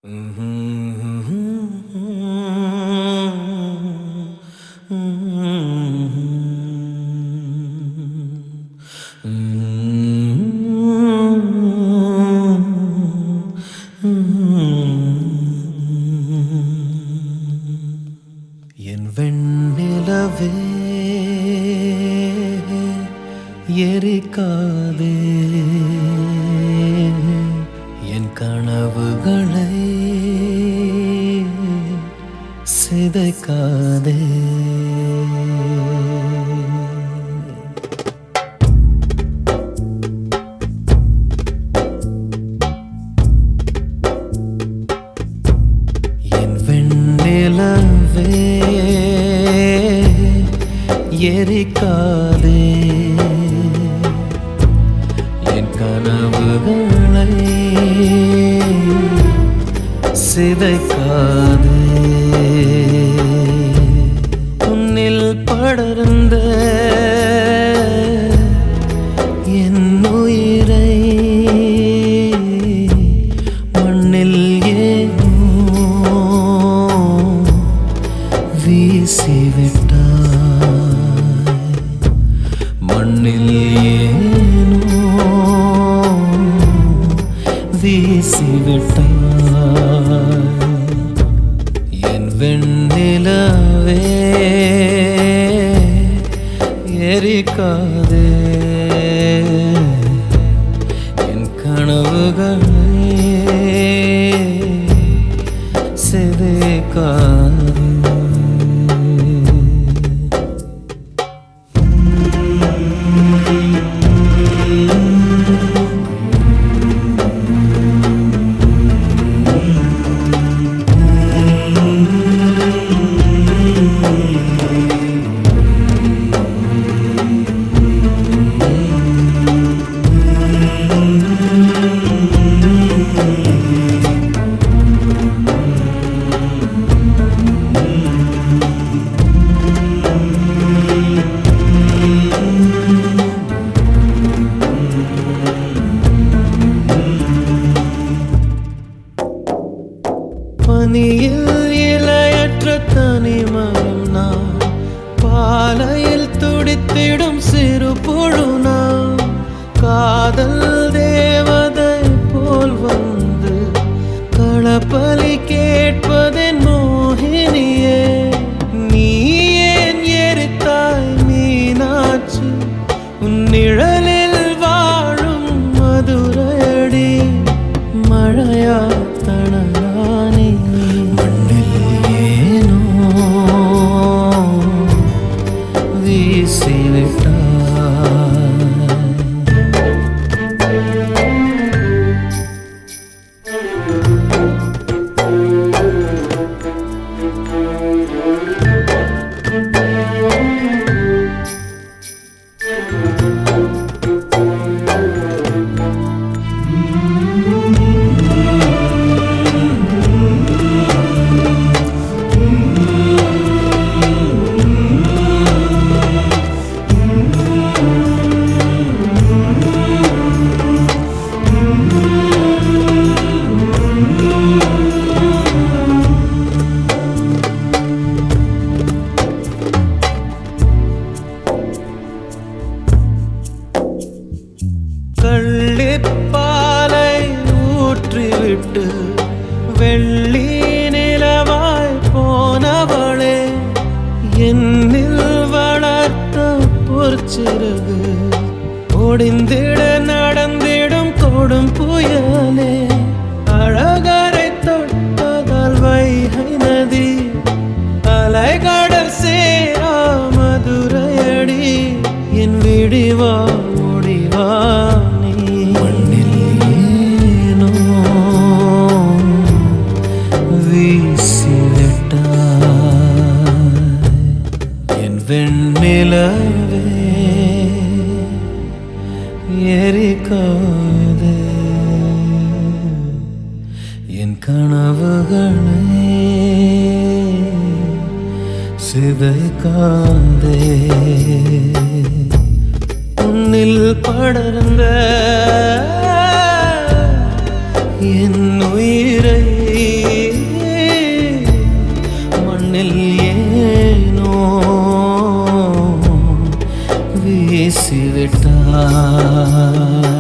என் வெண்ணிலவே எரிக்காதே என் கனவுகளை சிதைக்காதே என் வெண்ணிலவே எரிக்காதே என் கனவுகளை சிதைக்காதே உன்னில் படர்ந்த என் உயிரை மண்ணில் ஏனோ வீசிவிட்டாய் மண்ணில் ஏனோ வீசிவிட்டாய் என் வெண்ணிலவே எரிக்காதே என் கனவுகளை சிதைக்காதே பனியில் இலையற்ற தனிமரம் நான் பாலையில் துடித்திடும் சிறு புழு நான் காதல் தேவதை போல் வந்து களப்பலி கேட்பதென் மோகினியே நீ ஏன் எரித்தாய் மீனாட்சி உன் நிழலில் வாழும் மதுரையடி மழையா தணலானே மண்ணில் ஏனோ வீசிவிட்டாய் கள்ளிப்பாலை ஊற்றிவிட்டு வெள்ளி நிலவாய் போனவளே என்னில் வளர்த்த பொற்சிறகு ஒடிந்திட நடந்திடும் கொடும் புயலே அழகரை தொட்டதால் வைகை நதி அலைகடல் சேரா மதுரையடி என் விடிவா முடிவா நீ மண்ணில் ஏனோ வீசிவிட்டாய் என் வெண்ணிலவே எரிக்காதே என் கனவுகளை சிதைக்காதே உன்னில் படர்ந்த என் உயிரை மண்ணில் ஏனோ வீசிவிட்டாய்